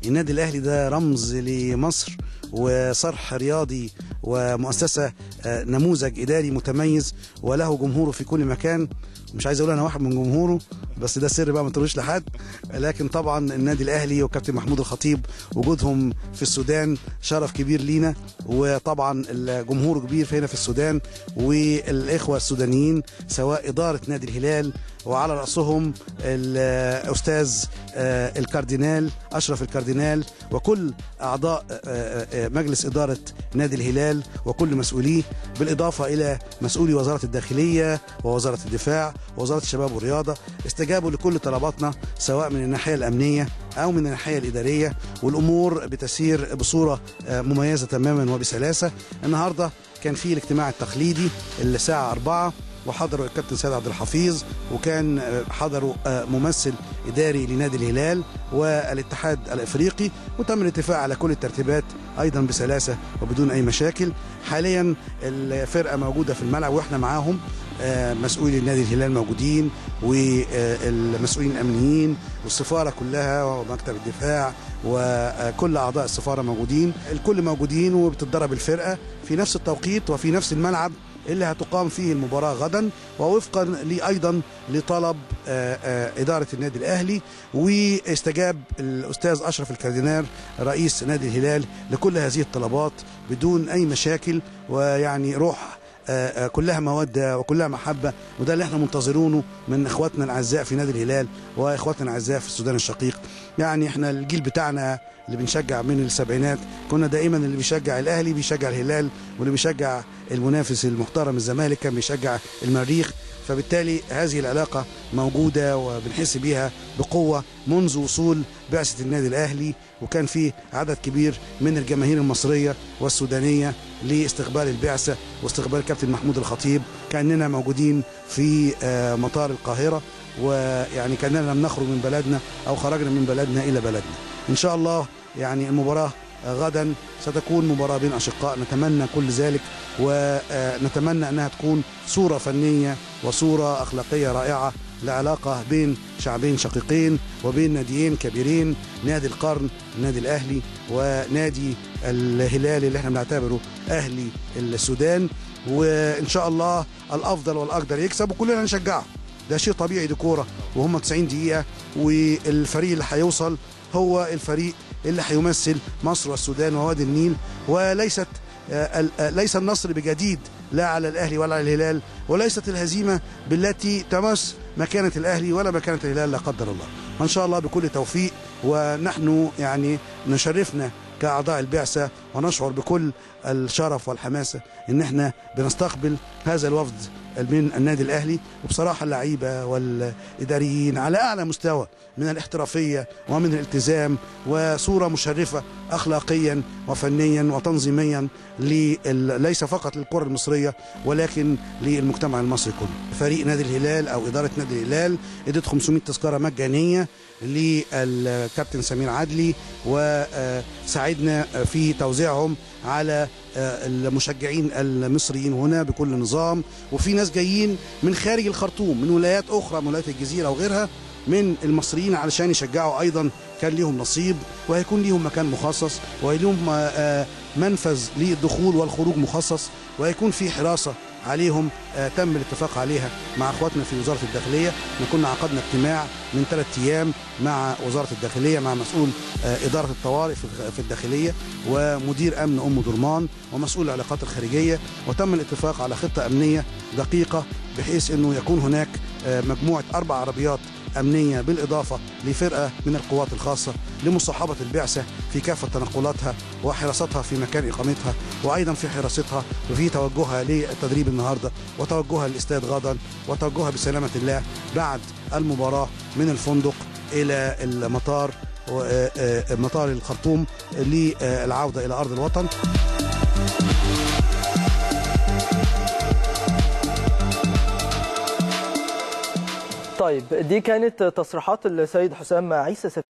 النادي الاهلي ده رمز لمصر وصرح رياضي ومؤسسه آه، نموذج اداري متميز وله جمهوره في كل مكان مش عايز اقول انا واحد من جمهوره بس ده سر بقى ما تقولوش لحد لكن طبعا النادي الاهلي وكابتن محمود الخطيب وجودهم في السودان شرف كبير لينا وطبعا الجمهور كبير هنا في السودان والاخوه السودانيين سواء اداره نادي الهلال وعلى راسهم الاستاذ آه، الكاردينال اشرف الكاردينال وكل اعضاء آه، آه، مجلس اداره نادي الهلال وكل مسؤوليه بالاضافه الى مسؤولي وزاره الداخليه ووزاره الدفاع ووزاره الشباب والرياضه استجابوا لكل طلباتنا سواء من الناحيه الامنيه او من الناحيه الاداريه والامور بتسير بصوره آه، مميزه تماما وبسلاسه النهارده كان في الاجتماع التقليدي الساعه 4 وحضروا الكابتن سيد عبد الحفيظ وكان آه، حضروا آه، ممثل اداري لنادي الهلال والاتحاد الافريقي وتم الاتفاق على كل الترتيبات ايضا بسلاسه وبدون اي مشاكل حاليا الفرقه موجوده في الملعب واحنا معاهم آه، مسؤولي نادي الهلال موجودين والمسؤولين الامنيين والسفاره كلها ومكتب الدفاع وكل اعضاء السفاره موجودين الكل موجودين وبتتدرب الفرقه في نفس التوقيت وفي نفس الملعب اللي هتقام فيه المباراة غدا ووفقا لي أيضا لطلب آه، آه، إدارة النادي الأهلي واستجاب الأستاذ أشرف الكاردينال رئيس نادي الهلال لكل هذه الطلبات بدون أي مشاكل ويعني روح آه، آه، كلها مودة وكلها محبة وده اللي احنا منتظرونه من اخواتنا الاعزاء في نادي الهلال واخواتنا الاعزاء في السودان الشقيق يعني احنا الجيل بتاعنا اللي بنشجع من السبعينات كنا دائما اللي بيشجع الاهلي بيشجع الهلال واللي بيشجع المنافس المحترم الزمالك كان بيشجع المريخ فبالتالي هذه العلاقة موجودة وبنحس بيها بقوة منذ وصول بعثة النادي الأهلي وكان في عدد كبير من الجماهير المصرية والسودانية لاستقبال البعثة واستقبال كابتن محمود الخطيب كأننا موجودين في آه، مطار القاهرة ويعني كأننا لم نخرج من بلدنا أو خرجنا من بلدنا إلى بلدنا إن شاء الله يعني المباراة غدا ستكون مباراة بين أشقاء نتمنى كل ذلك ونتمنى أنها تكون صورة فنية وصورة أخلاقية رائعة لعلاقة بين شعبين شقيقين وبين ناديين كبيرين نادي القرن النادي الأهلي ونادي الهلال اللي احنا بنعتبره أهلي السودان وإن شاء الله الأفضل والأقدر يكسب وكلنا نشجعه ده شيء طبيعي دي كورة وهم 90 دقيقة والفريق اللي هيوصل هو الفريق اللي هيمثل مصر والسودان ووادي النيل وليست آه، ال- آه، ليس النصر بجديد لا على الاهلي ولا على الهلال وليست الهزيمه بالتي تمس مكانه الاهلي ولا مكانه الهلال لا قدر الله ان شاء الله بكل توفيق ونحن يعني نشرفنا كاعضاء البعثه ونشعر بكل الشرف والحماسه ان احنا بنستقبل هذا الوفد من النادي الاهلي وبصراحه اللعيبه والاداريين على اعلى مستوى من الاحترافيه ومن الالتزام وصوره مشرفه اخلاقيا وفنيا وتنظيميا لل- ليس فقط للكره المصريه ولكن للمجتمع المصري كله. فريق نادي الهلال او اداره نادي الهلال ادت 500 تذكره مجانيه للكابتن سمير عدلي وساعدنا في توزيعهم على آه، المشجعين المصريين هنا بكل نظام وفي ناس جايين من خارج الخرطوم من ولايات اخرى من ولايات الجزيره وغيرها من المصريين علشان يشجعوا ايضا كان ليهم نصيب وهيكون ليهم مكان مخصص وهيلهم آه، آه، منفذ للدخول والخروج مخصص وهيكون في حراسه عليهم آه، تم الاتفاق عليها مع اخواتنا في وزاره الداخليه احنا كنا عقدنا اجتماع من ثلاث ايام مع وزاره الداخليه مع مسؤول آه، اداره الطوارئ في- في الداخليه ومدير امن ام درمان ومسؤول العلاقات الخارجيه وتم الاتفاق على خطه امنيه دقيقه بحيث انه يكون هناك آه، مجموعه اربع عربيات امنيه بالاضافه لفرقه من القوات الخاصه لمصاحبه البعثه في كافه تنقلاتها وحراستها في مكان اقامتها وايضا في حراستها وفي توجهها للتدريب النهارده وتوجهها للاستاد غدا وتوجهها بسلامه الله بعد المباراه من الفندق الى المطار و- آه، آه، مطار الخرطوم للعوده الى ارض الوطن طيب دي كانت تصريحات السيد حسام عيسى